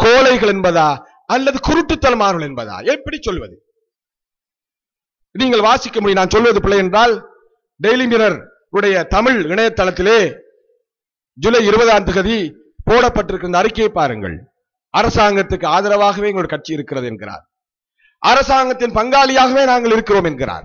கோழைகள் என்பதா அல்லது குருட்டுத்தனமானவர்கள் என்பதா எப்படி சொல்வது நீங்கள் வாசிக்க முடியும் நான் சொல்வது பிள்ளை என்றால் டெய்லி மிரர் உடைய தமிழ் இணையதளத்திலே ஜூலை இருபதாம் தேதி போடப்பட்டிருக்கிற இந்த அறிக்கையை பாருங்கள் அரசாங்கத்துக்கு ஆதரவாகவே எங்களுடைய கட்சி இருக்கிறது என்கிறார் அரசாங்கத்தின் பங்காளியாகவே நாங்கள் இருக்கிறோம் என்கிறார்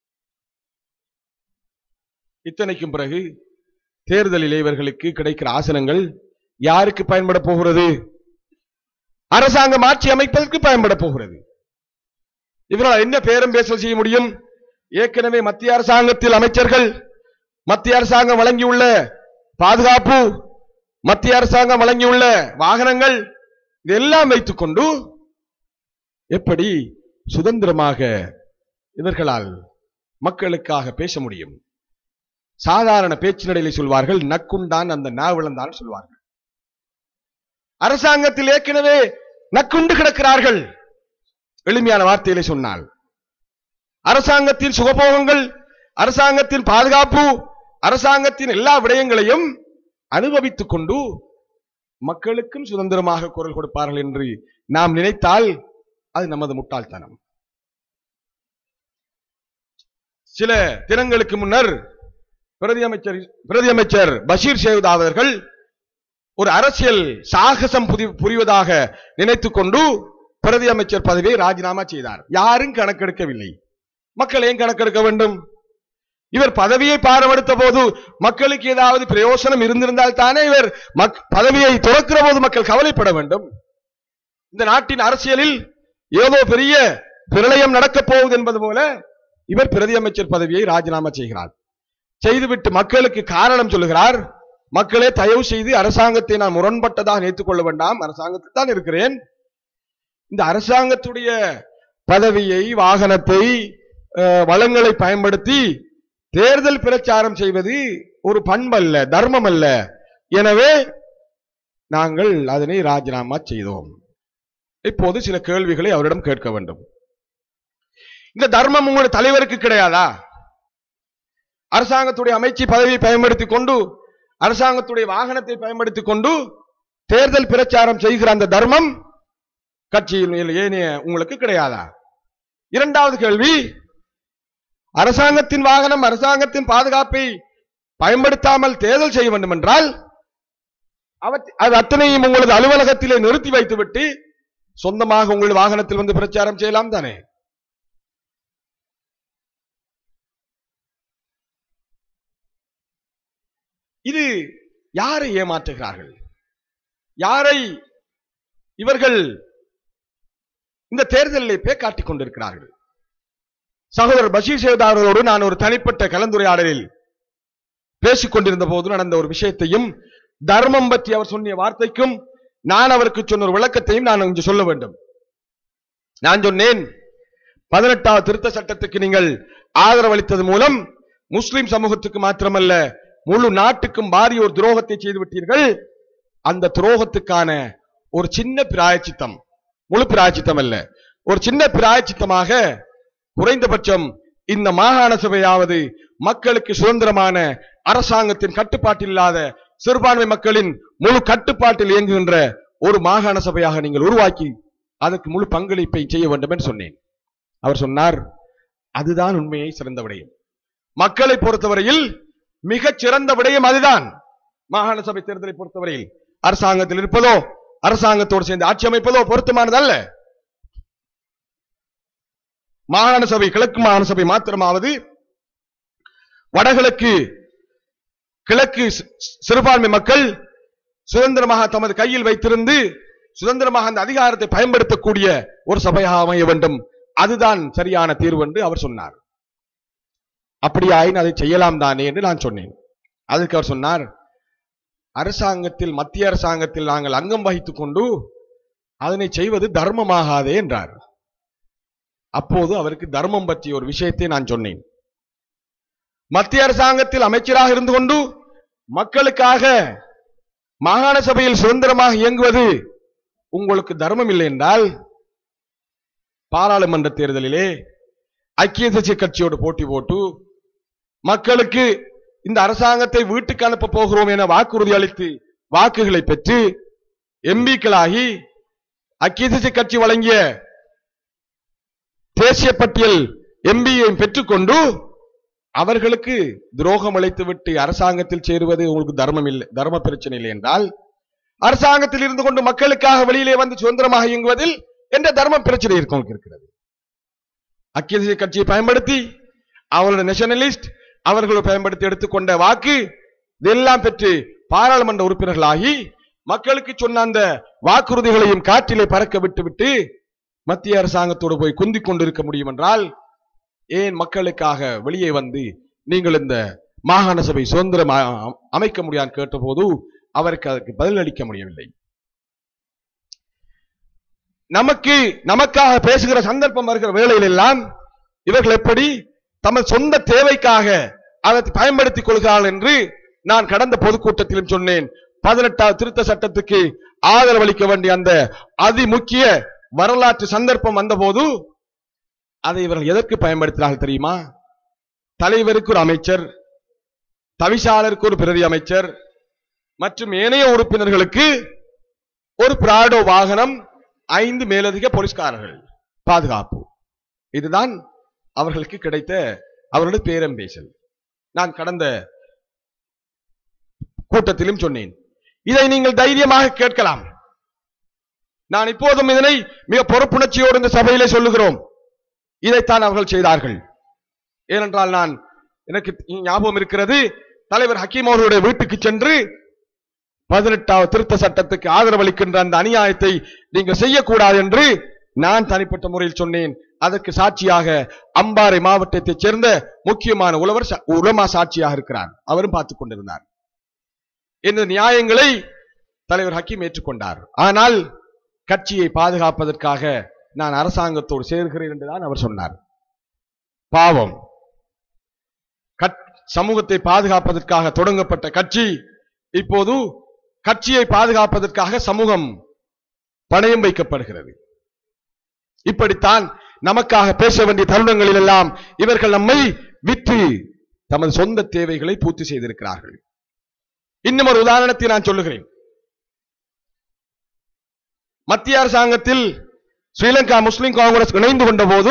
இத்தனைக்கும் பிறகு தேர்தலில் இவர்களுக்கு கிடைக்கிற ஆசனங்கள் யாருக்கு பயன்பட போகிறது அரசாங்கம் ஆட்சி அமைப்பதற்கு பயன்பட போகிறது இவரால் என்ன பேரம் பேசல் செய்ய முடியும் ஏற்கனவே மத்திய அரசாங்கத்தில் அமைச்சர்கள் மத்திய அரசாங்கம் வழங்கியுள்ள பாதுகாப்பு மத்திய அரசாங்கம் வழங்கியுள்ள வாகனங்கள் இதெல்லாம் வைத்துக்கொண்டு எப்படி சுதந்திரமாக இவர்களால் மக்களுக்காக பேச முடியும் சாதாரண பேச்சு நடையில சொல்வார்கள் நக்குண்டான் அந்த நாவிழந்தான் சொல்வார்கள் அரசாங்கத்தில் ஏற்கனவே நக்குண்டு கிடக்கிறார்கள் எளிமையான வார்த்தையிலே சொன்னால் அரசாங்கத்தின் சுகபோகங்கள் அரசாங்கத்தின் பாதுகாப்பு அரசாங்கத்தின் எல்லா விடயங்களையும் அனுபவித்துக் கொண்டு மக்களுக்கும் சுதந்திரமாக குரல் கொடுப்பார்கள் என்று நாம் நினைத்தால் அது நமது முட்டாள்தனம் சில தினங்களுக்கு முன்னர் பிரதி அமைச்சர் பிரதி அமைச்சர் பஷீர் ஷேகுதா அவர்கள் ஒரு அரசியல் சாகசம் புதி- புரிவதாக நினைத்துக் கொண்டு பிரதி அமைச்சர் பதவியை ராஜினாமா செய்தார் யாரும் கணக்கெடுக்கவில்லை மக்கள் ஏன் கணக்கெடுக்க வேண்டும் இவர் பதவியை பாரமெடுத்த போது மக்களுக்கு ஏதாவது பிரயோசனம் இருந்திருந்தால் தானே இவர் மக்- பதவியை துறக்கிற போது மக்கள் கவலைப்பட வேண்டும் இந்த நாட்டின் அரசியலில் ஏதோ பெரிய பிரளயம் நடக்கப் போகுது என்பது போல இவர் பிரதி அமைச்சர் பதவியை ராஜினாமா செய்கிறார் செய்துவிட்டு மக்களுக்கு காரணம் சொல்லுகிறார் மக்களே தயவு செய்து அரசாங்கத்தை நான் முரண்பட்டதாக நினைத்துக் கொள்ள வேண்டாம் அரசாங்கத்தில் தான் இருக்கிறேன் இந்த அரசாங்கத்துடைய பதவியை வாகனத்தை அஹ், வளங்களை பயன்படுத்தி தேர்தல் பிரச்சாரம் செய்வது ஒரு பண்பல்ல தர்மம் அல்ல எனவே நாங்கள் அதனை ராஜினாமா செய்தோம் இப்போது சில கேள்விகளை அவரிடம் கேட்க வேண்டும் இந்த தர்மம் உங்களுடைய தலைவருக்கு கிடையாதா அரசாங்கத்துடைய அமைச்சு பதவியை பயன்படுத்திக் கொண்டு அரசாங்கத்துடைய வாகனத்தை பயன்படுத்திக் கொண்டு தேர்தல் பிரச்சாரம் செய்கிற அந்த தர்மம் கட்சியில் ஏனைய உங்களுக்கு கிடையாதா இரண்டாவது கேள்வி அரசாங்கத்தின் வாகனம் அரசாங்கத்தின் பாதுகாப்பை பயன்படுத்தாமல் தேர்தல் செய்ய வேண்டும் என்றால் அவத்- அது அத்தனையும் உங்களது அலுவலகத்திலே நிறுத்தி வைத்துவிட்டு சொந்தமாக உங்கள் வாகனத்தில் வந்து பிரச்சாரம் செய்யலாம் தானே இது யாரை ஏமாற்றுகிறார்கள் யாரை இவர்கள் இந்த தேர்தலில் பே காட்டிக் கொண்டிருக்கிறார்கள் சகோதரர் பஷீர் சேவதா அவர்களோடு நான் ஒரு தனிப்பட்ட கலந்துரையாடலில் பேசிக் கொண்டிருந்த போது நடந்த ஒரு விஷயத்தையும் தர்மம் பற்றி அவர் சொன்னிய வார்த்தைக்கும் நான் அவருக்கு சொன்ன ஒரு விளக்கத்தையும் நான் இங்கு சொல்ல வேண்டும் நான் சொன்னேன் பதினெட்டாவது திருத்த சட்டத்துக்கு நீங்கள் ஆதரவு அளித்தது மூலம் முஸ்லிம் சமூகத்துக்கு மாத்திரமல்ல முழு நாட்டுக்கும் பாரிய ஒரு துரோகத்தை செய்து விட்டீர்கள் அந்த துரோகத்துக்கான ஒரு சின்ன பிராயச்சித்தம் முழு பிராயச்சித்தம் அல்ல ஒரு சின்ன பிராயச்சித்தமாக குறைந்தபட்சம் இந்த மாகாண சபையாவது மக்களுக்கு சுதந்திரமான அரசாங்கத்தின் கட்டுப்பாட்டில் இல்லாத சிறுபான்மை மக்களின் முழு கட்டுப்பாட்டில் இயங்குகின்ற ஒரு மாகாண சபையாக நீங்கள் உருவாக்கி அதற்கு முழு பங்களிப்பை செய்ய வேண்டும் என்று சொன்னேன் அவர் சொன்னார் அதுதான் உண்மையை சிறந்த விடயம் மக்களை பொறுத்தவரையில் மிகச் சிறந்த விடயம் அதுதான் மாகாண சபை தேர்தலை பொறுத்தவரையில் அரசாங்கத்தில் இருப்பதோ அரசாங்கத்தோடு சேர்ந்து ஆட்சி அமைப்பதோ பொருத்தமானதல்ல மாகாண சபை கிழக்கு மாகாண சபை மாத்திரமாவது வடகிழக்கு கிழக்கு சி- சிறுபான்மை மக்கள் சுதந்திரமாக தமது கையில் வைத்திருந்து சுதந்திரமாக அந்த அதிகாரத்தை பயன்படுத்தக்கூடிய ஒரு சபையாக அமைய வேண்டும் அதுதான் சரியான தீர்வு என்று அவர் சொன்னார் அப்படியாயின் அதை செய்யலாம் தானே என்று நான் சொன்னேன் அதற்கு அவர் சொன்னார் அரசாங்கத்தில் மத்திய அரசாங்கத்தில் நாங்கள் அங்கம் வகித்துக் கொண்டு அதனை செய்வது தர்மமாகாதே என்றார் அப்போது அவருக்கு தர்மம் பற்றிய ஒரு விஷயத்தை நான் சொன்னேன் மத்திய அரசாங்கத்தில் அமைச்சராக இருந்து கொண்டு மக்களுக்காக மாகாண சபையில் சுதந்திரமாக இயங்குவது உங்களுக்கு தர்மம் இல்லை என்றால் பாராளுமன்ற தேர்தலிலே ஐக்கிய தேசிய கட்சியோடு போட்டி போட்டு மக்களுக்கு இந்த அரசாங்கத்தை வீட்டுக்கு அனுப்ப போகிறோம் என வாக்குறுதி அளித்து வாக்குகளை பெற்று எம்பிக்களாகி ஐக்கிய தேசிய கட்சி வழங்கிய தேசிய பட்டியல் எம்பியை பெற்றுக்கொண்டு அவர்களுக்கு துரோகம் அழைத்துவிட்டு அரசாங்கத்தில் சேருவது உங்களுக்கு தர்மம் இல்லை தர்ம பிரச்சனை இல்லை என்றால் அரசாங்கத்தில் இருந்து கொண்டு மக்களுக்காக வெளியிலே வந்து சுதந்திரமாக இயங்குவதில் என்ற தர்ம பிரச்சனை இருக்கு உங்களுக்கு இருக்கிறது ஐக்கிய தேசிய கட்சியை பயன்படுத்தி அவர்களுடைய நேஷனலிஸ்ட் அவர்களை பயன்படுத்தி எடுத்துக்கொண்ட வாக்கு இதெல்லாம் பெற்று பாராளுமன்ற உறுப்பினர்களாகி மக்களுக்கு சொன்ன அந்த வாக்குறுதிகளையும் காற்றிலே பறக்க விட்டுவிட்டு மத்திய அரசாங்கத்தோடு போய் குந்திக் கொண்டிருக்க முடியும் என்றால் ஏன் மக்களுக்காக வெளியே வந்து நீங்கள் இந்த மாகாண சபை சுதந்திரம் அ- அமைக்க முடியான்னு கேட்டபோது அவருக்கு அதற்கு பதில் அளிக்க முடியவில்லை நமக்கு நமக்காக பேசுகிற சந்தர்ப்பம் வருகிற வேளையில் எல்லாம் இவர்கள் எப்படி தமது சொந்த தேவைக்காக அதை பயன்படுத்திக் கொள்கிறார்கள் என்று நான் கடந்த பொதுக்கூட்டத்திலும் சொன்னேன் பதினெட்டாவது திருத்த சட்டத்துக்கு ஆதரவளிக்க வேண்டிய அந்த அதிமுக்கிய வரலாற்று சந்தர்ப்பம் வந்தபோது அதை இவர்கள் எதற்கு பயன்படுத்தினார்கள் தெரியுமா தலைவருக்கு ஒரு அமைச்சர் தவிசாளருக்கு ஒரு பிரதி அமைச்சர் மற்றும் ஏனைய உறுப்பினர்களுக்கு ஒரு பிராடோ வாகனம் ஐந்து மேலதிக போலீஸ்காரர்கள் பாதுகாப்பு இதுதான் அவர்களுக்கு கிடைத்த அவர்களுடைய பேரம் பேசல் நான் கடந்த கூட்டத்திலும் சொன்னேன் இதை நீங்கள் தைரியமாக கேட்கலாம் நான் இப்போதும் இதனை மிக பொறுப்புணர்ச்சியோடு இந்த சபையிலே சொல்லுகிறோம் இதைத்தான் அவர்கள் செய்தார்கள் ஏனென்றால் நான் எனக்கு ஞாபகம் இருக்கிறது தலைவர் ஹக்கீம் அவர்களுடைய வீட்டுக்கு சென்று பதினெட்டாவது திருத்த சட்டத்துக்கு ஆதரவளிக்கின்ற அந்த அநியாயத்தை நீங்கள் செய்யக்கூடாது என்று நான் தனிப்பட்ட முறையில் சொன்னேன் அதற்கு சாட்சியாக அம்பாறை மாவட்டத்தைச் சேர்ந்த முக்கியமான உழவர் சா- உலமா சாட்சியாக இருக்கிறார் அவரும் பார்த்துக் கொண்டிருந்தார் இந்த நியாயங்களை தலைவர் ஹக்கீம் ஏற்றுக்கொண்டார் ஆனால் கட்சியை பாதுகாப்பதற்காக நான் அரசாங்கத்தோடு சேர்கிறேன் என்றுதான் அவர் சொன்னார் பாவம் கட்- சமூகத்தை பாதுகாப்பதற்காக தொடங்கப்பட்ட கட்சி இப்போது கட்சியை பாதுகாப்பதற்காக சமூகம் பணயம் வைக்கப்படுகிறது இப்படித்தான் நமக்காக பேச வேண்டிய தருணங்களில் எல்லாம் இவர்கள் நம்மை விற்று தமது சொந்த தேவைகளை பூர்த்தி செய்திருக்கிறார்கள் இன்னும் ஒரு உதாரணத்தை நான் சொல்லுகிறேன் மத்திய அரசாங்கத்தில் ஸ்ரீலங்கா முஸ்லிம் காங்கிரஸ் இணைந்து கொண்ட போது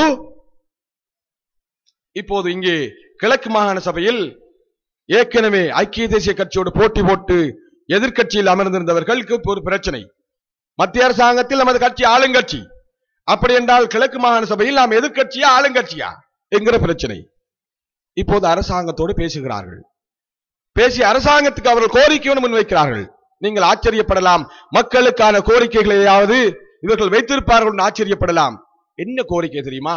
இப்போது இங்கே கிழக்கு மாகாண சபையில் ஏற்கனவே ஐக்கிய தேசிய கட்சியோடு போட்டி போட்டு எதிர்க்கட்சியில் அமர்ந்திருந்தவர்களுக்கு ஒரு பிரச்சனை மத்திய அரசாங்கத்தில் நமது கட்சி ஆளுங்கட்சி அப்படி என்றால் கிழக்கு மாகாண சபையில் நாம் எதிர்க்கட்சியா ஆளுங்கட்சியா என்கிற பிரச்சனை இப்போது அரசாங்கத்தோடு பேசுகிறார்கள் பேசி அரசாங்கத்துக்கு அவர்கள் கோரிக்கையோடு முன்வைக்கிறார்கள் நீங்கள் ஆச்சரியப்படலாம் மக்களுக்கான கோரிக்கைகளையாவது இவர்கள் வைத்திருப்பார்கள் என்று ஆச்சரியப்படலாம் என்ன கோரிக்கை தெரியுமா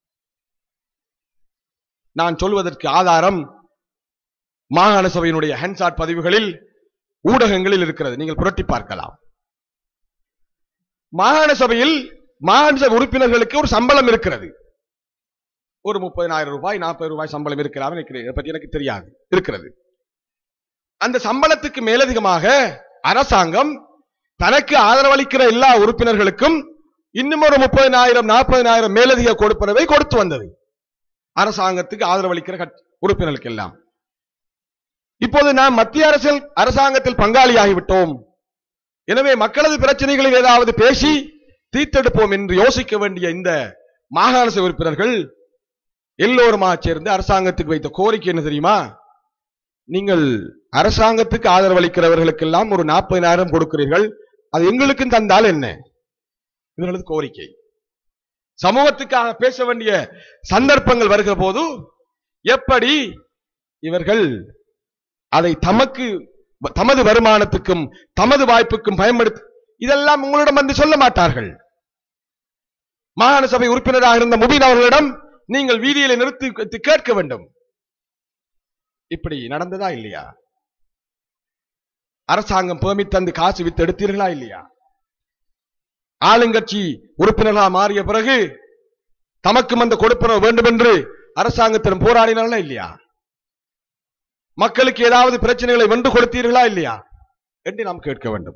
நான் சொல்வதற்கு ஆதாரம் மாகாண சபையினுடைய ஹென்சாட் பதிவுகளில் ஊடகங்களில் இருக்கிறது நீங்கள் புரட்டி பார்க்கலாம் மாகாண சபையில் மாகாண சபை உறுப்பினர்களுக்கு ஒரு சம்பளம் இருக்கிறது ஒரு முப்பதினாயிரம் ரூபாய் நாற்பது ரூபாய் சம்பளம் இருக்கலாம் நினைக்கிறேன் இதை பற்றி எனக்கு தெரியாது இருக்கிறது அந்த சம்பளத்துக்கு மேலதிகமாக அரசாங்கம் தனக்கு ஆதரவளிக்கிற எல்லா உறுப்பினர்களுக்கும் இன்னும் ஒரு முப்பதினாயிரம் நாற்பதினாயிரம் மேலதிக கொடுப்பனவை கொடுத்து வந்தது அரசாங்கத்துக்கு ஆதரவளிக்கிற கட்சி- உறுப்பினர்களுக்கு எல்லாம் இப்போது நாம் மத்திய அரசியல் அரசாங்கத்தில் பங்காளியாகிவிட்டோம் எனவே மக்களது பிரச்சனைகளில் ஏதாவது பேசி தீர்த்தெடுப்போம் என்று யோசிக்க வேண்டிய இந்த மாகாண சபை உறுப்பினர்கள் எல்லோருமாக சேர்ந்து அரசாங்கத்துக்கு வைத்த கோரிக்கை என்ன தெரியுமா நீங்கள் அரசாங்கத்துக்கு ஆதரவளிக்கிறவர்களுக்கெல்லாம் ஒரு நாற்பதினாயிரம் கொடுக்கிறீர்கள் அது எங்களுக்கும் தந்தால் என்ன இவர்களது கோரிக்கை சமூகத்துக்காக பேச வேண்டிய சந்தர்ப்பங்கள் வருகிற போது எப்படி இவர்கள் அதை தமக்கு தமது வருமானத்துக்கும் தமது வாய்ப்புக்கும் பயன்படுத்தி இதெல்லாம் உங்களிடம் வந்து சொல்ல மாட்டார்கள் மாகாண சபை உறுப்பினராக இருந்த முபீன் அவர்களிடம் நீங்கள் வீதியில நிறுத்தி வைத்து கேட்க வேண்டும் இப்படி நடந்ததா இல்லையா அரசாங்கம் பெர்மிட் தந்து காசு வித்து எடுத்தீர்களா இல்லையா ஆளுங்கட்சி உறுப்பினர்களா மாறிய பிறகு தமக்கும் அந்த கொடுப்பனவு வேண்டும் என்று அரசாங்கத்திடம் போராடினார்களா இல்லையா மக்களுக்கு ஏதாவது பிரச்சனைகளை வென்று கொடுத்தீர்களா இல்லையா என்று நாம் கேட்க வேண்டும்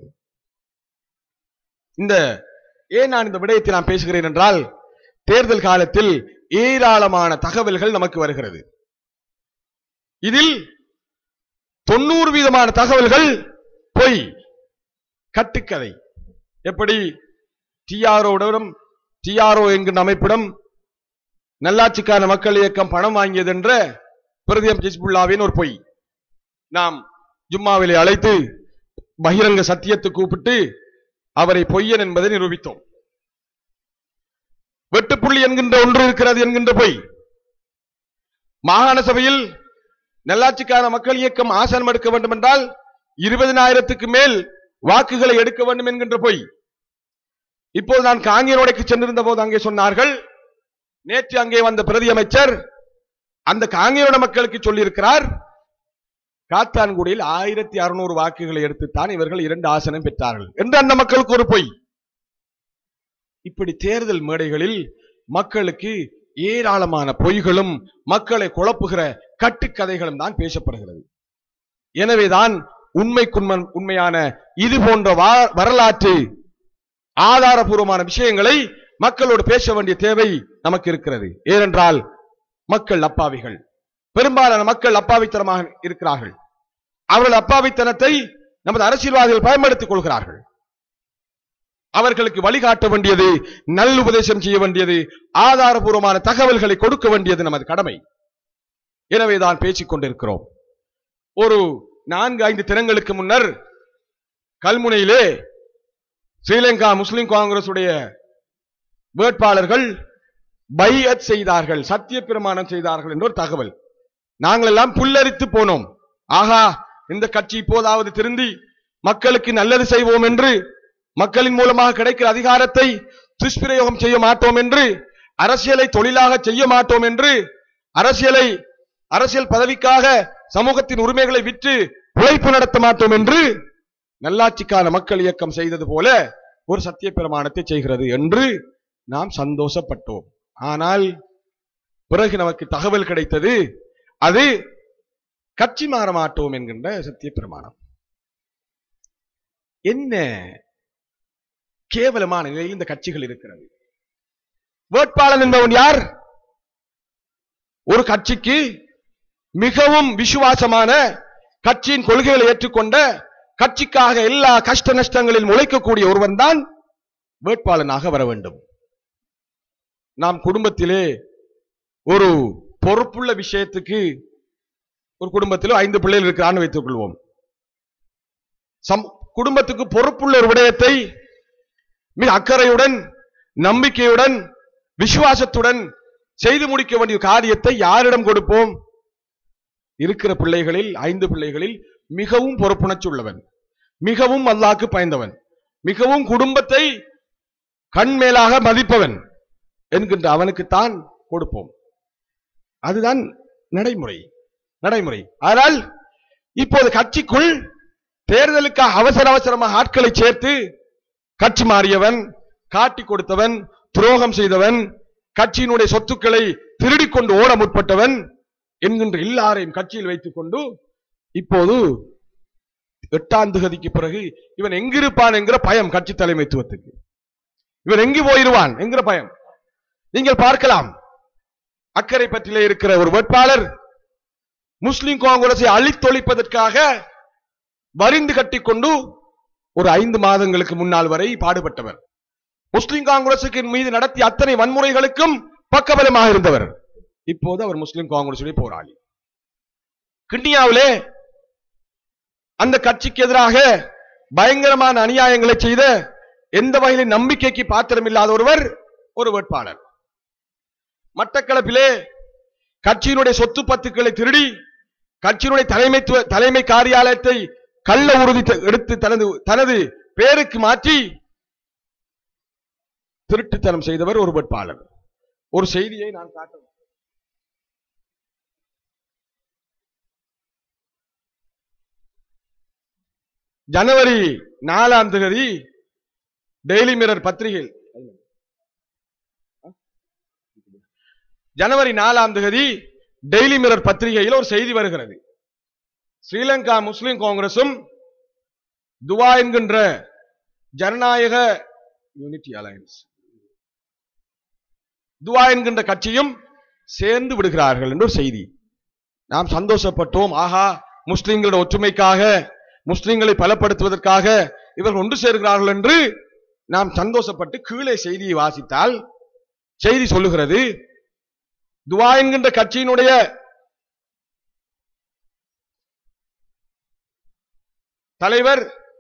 இந்த ஏன் நான் இந்த விடயத்தை நான் பேசுகிறேன் என்றால் தேர்தல் காலத்தில் ஏராளமான தகவல்கள் நமக்கு வருகிறது இதில் தொண்ணூறு வீதமான தகவல்கள் பொய் கட்டுக்கதை எப்படி டிஆர்ஓவிடம் டிஆர்ஓ என்கின்ற அமைப்பிடம் நல்லாட்சிக்கான மக்கள் இயக்கம் பணம் வாங்கியது என்ற பிரதியம் ஜிஸ்புல்லாவின் ஒரு பொய் நாம் ஜும்மாவிலே அழைத்து பகிரங்க சத்தியத்தை கூப்பிட்டு அவரை பொய்யன் என்பதை நிரூபித்தோம் வெட்டுப்புள்ளி என்கின்ற ஒன்று இருக்கிறது என்கின்ற பொய் மாகாண சபையில் நல்லாட்சிக்கான மக்கள் இயக்கம் ஆசனம் எடுக்க வேண்டும் என்றால் இருபதினாயிரத்துக்கு மேல் வாக்குகளை எடுக்க வேண்டும் என்கின்ற பொய் இப்போது நான் காங்கியரோடைக்கு சென்றிருந்த போது அங்கே சொன்னார்கள் நேற்று அங்கே வந்த பிரதி அமைச்சர் அந்த காங்கியரோட மக்களுக்கு சொல்லியிருக்கிறார் காத்தான்குடியில் ஆயிரத்தி அறுநூறு வாக்குகளை எடுத்துத்தான் இவர்கள் இரண்டு ஆசனம் பெற்றார்கள் என்று அந்த மக்களுக்கு ஒரு பொய் இப்படி தேர்தல் மேடைகளில் மக்களுக்கு ஏராளமான பொய்களும் மக்களை குழப்புகிற கட்டுக்கதைகளும் தான் பேசப்படுகிறது எனவேதான் உண்மைக்குண்மன் உண்மையான இது போன்ற வா- வரலாற்று ஆதாரபூர்வமான விஷயங்களை மக்களோடு பேச வேண்டிய தேவை நமக்கு இருக்கிறது ஏனென்றால் மக்கள் அப்பாவிகள் பெரும்பாலான மக்கள் அப்பாவித்தனமாக இருக்கிறார்கள் அவர்கள் அப்பாவித்தனத்தை நமது அரசியல்வாதிகள் பயன்படுத்திக் கொள்கிறார்கள் அவர்களுக்கு வழிகாட்ட வேண்டியது நல்லுபதேசம் செய்ய வேண்டியது ஆதாரபூர்வமான தகவல்களை கொடுக்க வேண்டியது நமது கடமை எனவேதான் பேசிக் கொண்டிருக்கிறோம் ஒரு நான்கு ஐந்து தினங்களுக்கு முன்னர் கல்முனையிலே ஸ்ரீலங்கா முஸ்லிம் காங்கிரஸ் உடைய வேட்பாளர்கள் பைஅத் செய்தார்கள் சத்திய பிரமாணம் செய்தார்கள் என்ற ஒரு தகவல் நாங்கள் எல்லாம் புல்லரித்து போனோம் ஆகா இந்த கட்சி இப்போதாவது திருந்தி மக்களுக்கு நல்லது செய்வோம் என்று மக்களின் மூலமாக கிடைக்கிற அதிகாரத்தை துஷ்பிரயோகம் செய்ய மாட்டோம் என்று அரசியலை தொழிலாக செய்ய மாட்டோம் என்று அரசியலை அரசியல் பதவிக்காக சமூகத்தின் உரிமைகளை விற்று உழைப்பு நடத்த மாட்டோம் என்று நல்லாட்சிக்கான மக்கள் இயக்கம் செய்தது போல ஒரு சத்திய பிரமாணத்தை செய்கிறது என்று நாம் சந்தோஷப்பட்டோம் ஆனால் பிறகு நமக்கு தகவல் கிடைத்தது அது கட்சி மாற மாட்டோம் என்கின்ற சத்திய பிரமாணம் என்ன கேவலமான நிலையில் இந்த கட்சிகள் இருக்கிறது வேட்பாளன் என்பவன் யார் ஒரு கட்சிக்கு மிகவும் விசுவாசமான கட்சியின் கொள்கைகளை ஏற்றுக்கொண்ட கட்சிக்காக எல்லா கஷ்ட நஷ்டங்களில் உழைக்கக்கூடிய ஒருவன் தான் வேட்பாளனாக வர வேண்டும் நாம் குடும்பத்திலே ஒரு பொறுப்புள்ள விஷயத்துக்கு ஒரு குடும்பத்தில் ஐந்து பிள்ளைகள் இருக்கிறான்னு வைத்துக் கொள்வோம் சம்- குடும்பத்துக்கு பொறுப்புள்ள ஒரு விடயத்தை மிக அக்கறையுடன் நம்பிக்கையுடன் விசுவாசத்துடன் செய்து முடிக்க வேண்டிய காரியத்தை யாரிடம் கொடுப்போம் இருக்கிற பிள்ளைகளில் ஐந்து பிள்ளைகளில் மிகவும் பொறுப்புணர்ச்சி உள்ளவன் மிகவும் அல்லாக்கு பயந்தவன் மிகவும் குடும்பத்தை கண்மேலாக மதிப்பவன் என்கின்ற அவனுக்குத்தான் கொடுப்போம் அதுதான் நடைமுறை நடைமுறை ஆனால் இப்போது கட்சிக்குள் தேர்தலுக்காக அவசர அவசரமாக ஆட்களை சேர்த்து கட்சி மாறியவன் காட்டி கொடுத்தவன் துரோகம் செய்தவன் கட்சியினுடைய சொத்துக்களை திருடிக் கொண்டு ஓட முற்பட்டவன் என்கின்ற எல்லாரையும் கட்சியில் வைத்துக் கொண்டு இப்போது எட்டாம் திகதிக்கு பிறகு இவன் எங்கிருப்பான் என்கிற பயம் கட்சி தலைமைத்துவத்துக்கு இவன் எங்கு போயிருவான் என்கிற பயம் நீங்கள் பார்க்கலாம் அக்கறை பற்றிலே இருக்கிற ஒரு வேட்பாளர் முஸ்லிம் காங்கிரஸை அழித்தொழிப்பதற்காக வரிந்து கட்டிக்கொண்டு ஒரு ஐந்து மாதங்களுக்கு முன்னால் வரை பாடுபட்டவர் முஸ்லிம் காங்கிரசுக்கு மீது நடத்திய அத்தனை வன்முறைகளுக்கும் பக்கபலமாக இருந்தவர் இப்போது அவர் முஸ்லிம் காங்கிரசுடைய போராளி கிண்ணியாவிலே அந்த கட்சிக்கு எதிராக பயங்கரமான அநியாயங்களை செய்த எந்த வகையிலும் நம்பிக்கைக்கு பாத்திரம் இல்லாத ஒருவர் ஒரு வேட்பாளர் மட்டக்களப்பிலே கட்சியினுடைய சொத்து பத்துக்களை திருடி கட்சியினுடைய தலைமைத்துவ தலைமை காரியாலயத்தை கள்ள உறுதி த- எடுத்து தனது தனது பேருக்கு மாற்றி திருட்டுத்தனம் செய்தவர் ஒரு வேட்பாளர் ஒரு செய்தியை நான் காட்ட ஜனவரி நாலாம் தேதி டெய்லி மிரர் பத்திரிகையில் ஜனவரி நாலாம் தேதி டெய்லி மிரர் பத்திரிகையில் ஒரு செய்தி வருகிறது ஸ்ரீலங்கா முஸ்லிம் காங்கிரசும் துவா என்கின்ற ஜனநாயக யூனிட்டி அலையன்ஸ் துவா என்கின்ற கட்சியும் சேர்ந்து விடுகிறார்கள் என்று ஒரு செய்தி நாம் சந்தோஷப்பட்டோம் ஆஹா முஸ்லிம்களோட ஒற்றுமைக்காக முஸ்லிம்களை பலப்படுத்துவதற்காக இவர்கள் ஒன்று சேர்கிறார்கள் என்று நாம் சந்தோஷப்பட்டு கீழே செய்தியை வாசித்தால் செய்தி சொல்லுகிறது துவா என்கின்ற கட்சியினுடைய தலைவர்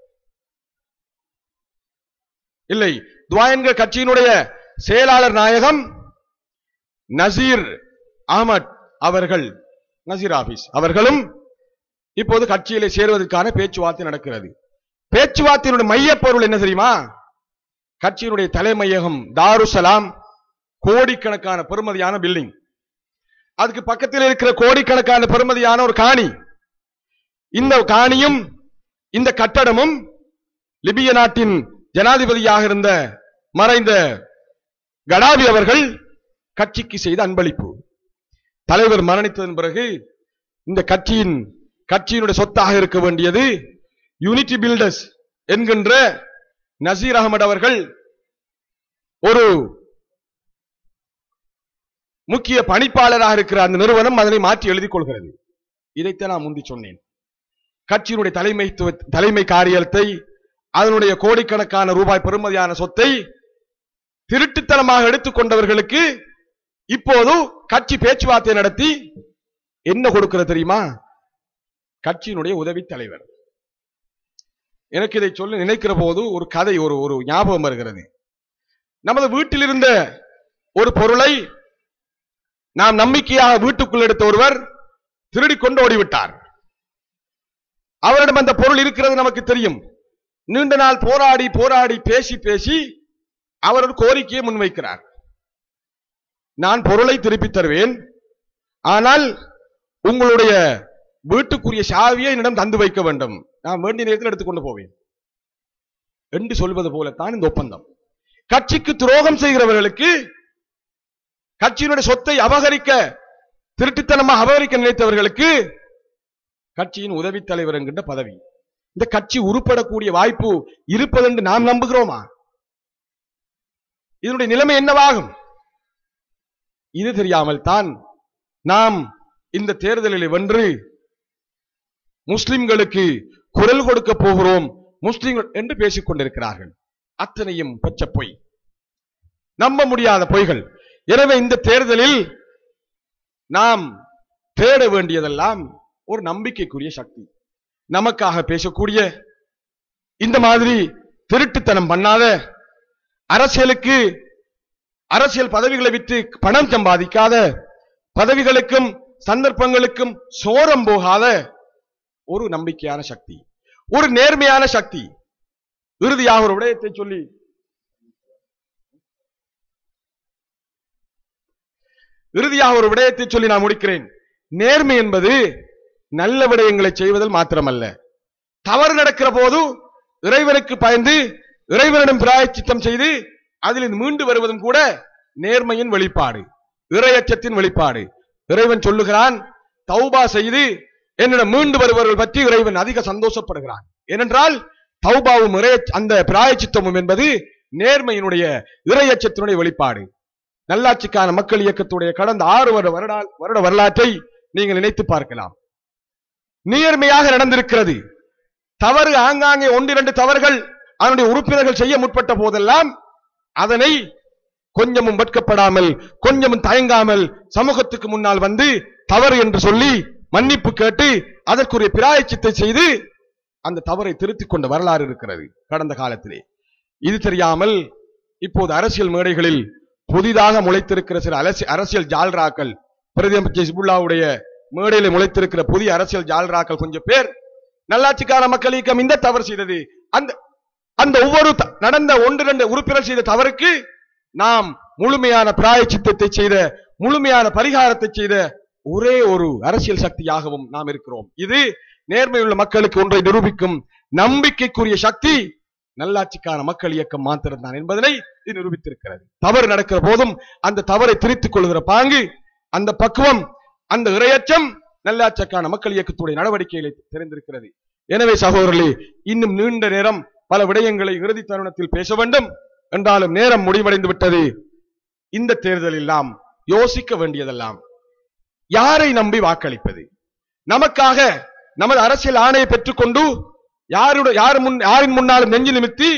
இல்லை துவா என்கிற கட்சியினுடைய செயலாளர் நாயகம் நசீர் அகமட் அவர்கள் நசீர் ஆபீஸ் அவர்களும் இப்போது கட்சியிலே சேருவதற்கான பேச்சுவார்த்தை நடக்கிறது பேச்சுவார்த்தையினுடைய மையப் பொருள் என்ன தெரியுமா கட்சியினுடைய தலைமையகம் தாருசலாம் கோடிக்கணக்கான பெருமதியான பில்டிங் அதுக்கு பக்கத்தில் இருக்கிற கோடிக்கணக்கான பெருமதியான ஒரு காணி இந்த காணியும் இந்த கட்டடமும் லிபிய நாட்டின் ஜனாதிபதியாக இருந்த மறைந்த கடாபி அவர்கள் கட்சிக்கு செய்த அன்பளிப்பு தலைவர் மரணித்ததன் பிறகு இந்த கட்சியின் கட்சியினுடைய சொத்தாக இருக்க வேண்டியது யூனிட்டி பில்டர்ஸ் என்கின்ற நசீர் அகமது அவர்கள் ஒரு முக்கிய பணிப்பாளராக இருக்கிற அந்த நிறுவனம் அதனை மாற்றி எழுதிக் கொள்கிறது இதைத்தான் நான் முந்தி சொன்னேன் கட்சியினுடைய தலைமைத்துவ தலைமை காரியத்தை அதனுடைய கோடிக்கணக்கான ரூபாய் பெறுமதியான சொத்தை திருட்டுத்தனமாக எடுத்துக்கொண்டவர்களுக்கு இப்போது கட்சி பேச்சுவார்த்தை நடத்தி என்ன கொடுக்கிறது தெரியுமா கட்சியினுடைய உதவி தலைவர் எனக்கு இதை சொல்ல நினைக்கிற போது ஒரு கதை ஒரு ஒரு ஞாபகம் வருகிறது நமது வீட்டில் இருந்த ஒரு பொருளை நாம் நம்பிக்கையாக வீட்டுக்குள் எடுத்த ஒருவர் திருடி கொண்டு ஓடிவிட்டார் அவரிடம் அந்த பொருள் இருக்கிறது நமக்கு தெரியும் நீண்ட நாள் போராடி போராடி பேசி பேசி அவர் ஒரு கோரிக்கையை முன்வைக்கிறார் நான் பொருளை திருப்பி தருவேன் ஆனால் உங்களுடைய வீட்டுக்குரிய சாவியை என்னிடம் தந்து வைக்க வேண்டும் நான் வேண்டிய நேரத்தில் எடுத்துக்கொண்டு போவேன் என்று சொல்வது போலத்தான் இந்த ஒப்பந்தம் கட்சிக்கு துரோகம் செய்கிறவர்களுக்கு கட்சியினுடைய சொத்தை அபகரிக்க திருட்டுத்தனமாக அபகரிக்க நினைத்தவர்களுக்கு கட்சியின் உதவி தலைவர் என்கின்ற பதவி இந்த கட்சி உருப்படக்கூடிய வாய்ப்பு இருப்பதென்று நாம் நம்புகிறோமா இதனுடைய நிலைமை என்னவாகும் இது தெரியாமல் தான் நாம் இந்த தேர்தலில் வென்று முஸ்லிம்களுக்கு குரல் கொடுக்க போகிறோம் முஸ்லிம்கள் என்று பேசிக் கொண்டிருக்கிறார்கள் அத்தனையும் பச்சை பொய் நம்ப முடியாத பொய்கள் எனவே இந்த தேர்தலில் நாம் தேட வேண்டியதெல்லாம் ஒரு நம்பிக்கைக்குரிய சக்தி நமக்காக பேசக்கூடிய இந்த மாதிரி திருட்டுத்தனம் பண்ணாத அரசியலுக்கு அரசியல் பதவிகளை விட்டு பணம் சம்பாதிக்காத பதவிகளுக்கும் சந்தர்ப்பங்களுக்கும் சோரம் போகாத ஒரு நம்பிக்கையான சக்தி ஒரு நேர்மையான சக்தி இறுதியாக ஒரு விடயத்தை சொல்லி இறுதியாக ஒரு விடயத்தை சொல்லி நான் முடிக்கிறேன் நேர்மை என்பது நல்ல விடயங்களை செய்வதில் மாத்திரமல்ல தவறு நடக்கிற போது இறைவனுக்கு பயந்து இறைவனிடம் பிராயச்சித்தம் செய்து அதில் மீண்டு வருவதும் கூட நேர்மையின் வெளிப்பாடு இறையச்சத்தின் வெளிப்பாடு இறைவன் சொல்லுகிறான் தௌபா செய்து என்னிடம் மீண்டு வருபவர்கள் பற்றி இறைவன் அதிக சந்தோஷப்படுகிறான் ஏனென்றால் தௌபாவும் இறைய அந்த பிராயச்சித்தமும் என்பது நேர்மையினுடைய இறையச்சத்தினுடைய வெளிப்பாடு நல்லாட்சிக்கான மக்கள் இயக்கத்துடைய கடந்த ஆறு வருட வருடா வருட வரலாற்றை நீங்கள் நினைத்து பார்க்கலாம் நேர்மையாக நடந்திருக்கிறது தவறு ஆங்காங்கே ஒன்றிரண்டு தவறுகள் அதனுடைய உறுப்பினர்கள் செய்ய முற்பட்ட போதெல்லாம் அதனை கொஞ்சமும் வெட்கப்படாமல் கொஞ்சமும் தயங்காமல் சமூகத்துக்கு முன்னால் வந்து தவறு என்று சொல்லி மன்னிப்பு கேட்டு அதற்குரிய பிராயச்சித்தை செய்து அந்த தவறை திருத்திக் கொண்ட வரலாறு இருக்கிறது கடந்த காலத்திலே இது தெரியாமல் இப்போது அரசியல் மேடைகளில் புதிதாக முளைத்திருக்கிற சில அரசி- அரசியல் ஜால்ராக்கள் பிரதமர் ஹிஸ்புல்லாவுடைய மேடையில முளைத்திருக்கிற புதிய அரசியல் ஜால்ராக்கள் கொஞ்சம் பேர் நல்லாட்சிக்கார மக்கள் இயக்கம் இந்த தவறு செய்தது அந்த அந்த ஒவ்வொரு த- நடந்த ஒன்று இரண்டு உறுப்பினர் செய்த தவறுக்கு நாம் முழுமையான பிராயச்சித்தத்தை செய்த முழுமையான பரிகாரத்தை செய்த ஒரே ஒரு அரசியல் சக்தியாகவும் நாம் இருக்கிறோம் இது நேர்மையுள்ள மக்களுக்கு ஒன்றை நிரூபிக்கும் நம்பிக்கைக்குரிய சக்தி நல்லாட்சிக்கான மக்கள் இயக்கம் மாத்திரம்தான் என்பதனை இது நிரூபித்திருக்கிறது தவறு நடக்கிற போதும் அந்த தவறை திரித்துக் கொள்கிற பாங்கு அந்த பக்குவம் அந்த இரையச்சம் நல்லாட்சிக்கான மக்கள் இயக்கத்துடைய நடவடிக்கைகளை தெரிந்திருக்கிறது எனவே சகோதரர்களே இன்னும் நீண்ட நேரம் பல விடயங்களை இறுதி தருணத்தில் பேச வேண்டும் என்றாலும் நேரம் முடிவடைந்து விட்டது இந்த தேர்தலில் நாம் யோசிக்க வேண்டியதெல்லாம் யாரை நம்பி வாக்களிப்பது நமக்காக நமது அரசியல் ஆணையை பெற்றுக்கொண்டு யாருடைய யார் முன் யாரின் முன்னாலும் நெஞ்சு நிமித்தி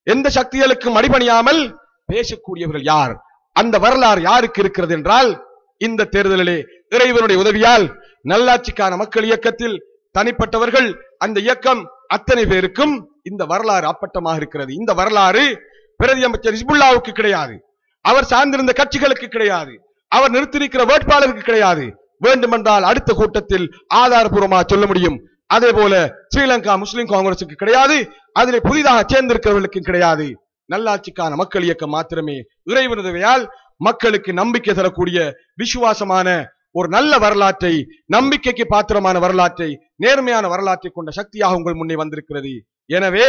எந்த சக்திகளுக்கும் அடிபணியாமல் பேசக்கூடியவர்கள் யார் அந்த வரலாறு யாருக்கு இருக்கிறது என்றால் இந்த தேர்தலிலே இறைவனுடைய உதவியால் நல்லாட்சிக்கான மக்கள் இயக்கத்தில் தனிப்பட்டவர்கள் அந்த இயக்கம் அத்தனை பேருக்கும் இந்த வரலாறு அப்பட்டமாக இருக்கிறது இந்த வரலாறு பிரதி அமைச்சர் ஹிஸ்புல்லாவுக்கு கிடையாது அவர் சார்ந்திருந்த கட்சிகளுக்கு கிடையாது அவர் நிறுத்தியிருக்கிற வேட்பாளருக்கு கிடையாது வேண்டுமென்றால் அடுத்த கூட்டத்தில் ஆதாரபூர்வமாக சொல்ல முடியும் அதே போல ஸ்ரீலங்கா முஸ்லிம் காங்கிரசுக்கு கிடையாது அதிலே புதிதாக சேர்ந்திருக்கிறவர்களுக்கு கிடையாது நல்லாட்சிக்கான மக்கள் இயக்கம் மாத்திரமே இறைவன் உதவியால் மக்களுக்கு நம்பிக்கை தரக்கூடிய விசுவாசமான ஒரு நல்ல வரலாற்றை நம்பிக்கைக்கு பாத்திரமான வரலாற்றை நேர்மையான வரலாற்றை கொண்ட சக்தியாக உங்கள் முன்னே வந்திருக்கிறது எனவே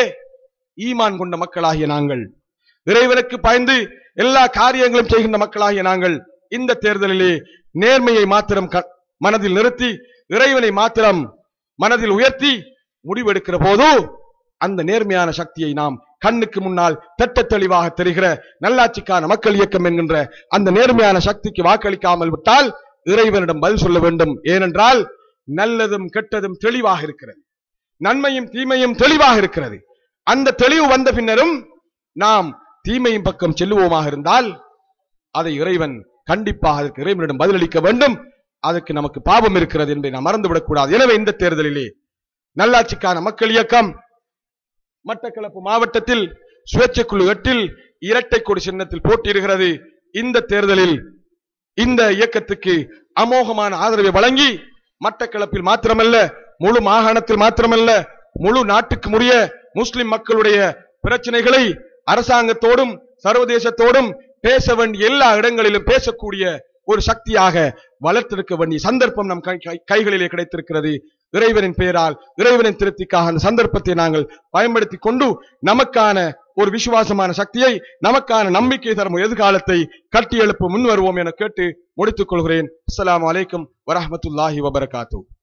ஈமான் கொண்ட மக்களாகிய நாங்கள் இறைவனுக்கு பயந்து எல்லா காரியங்களும் செய்கின்ற மக்களாகிய நாங்கள் இந்த தேர்தலிலே நேர்மையை மாத்திரம் க- மனதில் நிறுத்தி இறைவனை மாத்திரம் மனதில் உயர்த்தி முடிவெடுக்கிற போது அந்த நேர்மையான சக்தியை நாம் கண்ணுக்கு முன்னால் திட்ட தெளிவாக தெரிகிற நல்லாட்சிக்கான மக்கள் இயக்கம் என்கின்ற அந்த நேர்மையான சக்திக்கு வாக்களிக்காமல் விட்டால் இறைவனிடம் பதில் சொல்ல வேண்டும் ஏனென்றால் நல்லதும் கெட்டதும் தெளிவாக இருக்கிறது நன்மையும் தீமையும் தெளிவாக இருக்கிறது அந்த தெளிவு வந்த பின்னரும் நாம் தீமையின் பக்கம் செல்லுவோமாக இருந்தால் அதை இறைவன் கண்டிப்பாக அதற்கு இறைவனிடம் பதிலளிக்க வேண்டும் அதற்கு நமக்கு பாவம் இருக்கிறது என்பதை நாம் மறந்துவிடக் கூடாது எனவே இந்த தேர்தலிலே நல்லாட்சிக்கான மக்கள் இயக்கம் மட்டக்களப்பு மாவட்டத்தில் சுயேட்சைக்குழு எட்டில் இரட்டை கொடி சின்னத்தில் போட்டியிடுகிறது இந்த தேர்தலில் இந்த இயக்கத்துக்கு அமோகமான ஆதரவை வழங்கி மட்டக்களப்பில் மாத்திரமல்ல முழு மாகாணத்தில் மாத்திரமல்ல முழு நாட்டுக்கு உரிய முஸ்லிம் மக்களுடைய பிரச்சனைகளை அரசாங்கத்தோடும் சர்வதேசத்தோடும் பேச வேண்டிய எல்லா இடங்களிலும் பேசக்கூடிய ஒரு சக்தியாக வளர்த்தெடுக்க வேண்டிய சந்தர்ப்பம் நம் கை- கை- கைகளிலே கிடைத்திருக்கிறது இறைவனின் பெயரால் இறைவனின் திருப்திக்காக அந்த சந்தர்ப்பத்தை நாங்கள் பயன்படுத்தி கொண்டு நமக்கான ஒரு விசுவாசமான சக்தியை நமக்கான நம்பிக்கை தரும் எதிர்காலத்தை கட்டி எழுப்ப முன் வருவோம் என கேட்டு முடித்துக் கொள்கிறேன் அஸ்ஸலாமு அலைக்கும் வரஹ்மத்துல்லாஹி வபரகாத்து